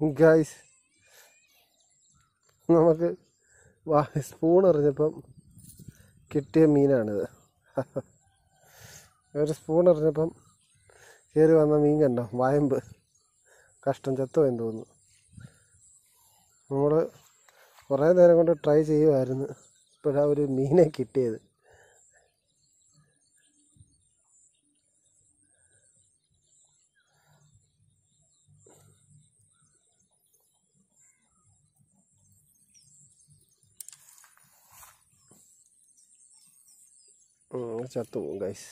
guys നമുക്ക് വാ spoon എറിഞ്ഞപ്പം കിട്ടിയ മീനാണിത് ഒരു സ്പൂൺ എറിഞ്ഞപ്പം കയറി വന്ന മീൻ കണ്ടോ വയമ്പ് കഷ്ടം ചത്തുപോയെന്ന് തോന്നുന്നു നമ്മൾ കുറേ നേരം കൊണ്ട് ട്രൈ ചെയ്യുമായിരുന്നു ഇപ്പോഴാണ് ഒരു മീനെ കിട്ടിയത് ഉം, ചത്തുപോകും ഗൈസ്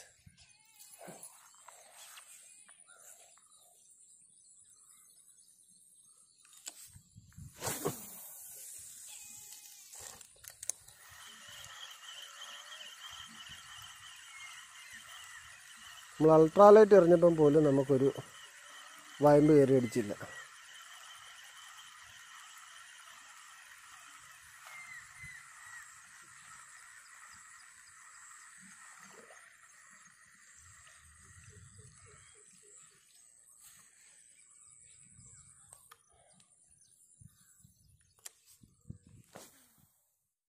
നമ്മൾ അൾട്രാലൈറ്റ് എറിഞ്ഞപ്പം പോലും നമുക്കൊരു വയമ്പ് കയറി അടിച്ചില്ല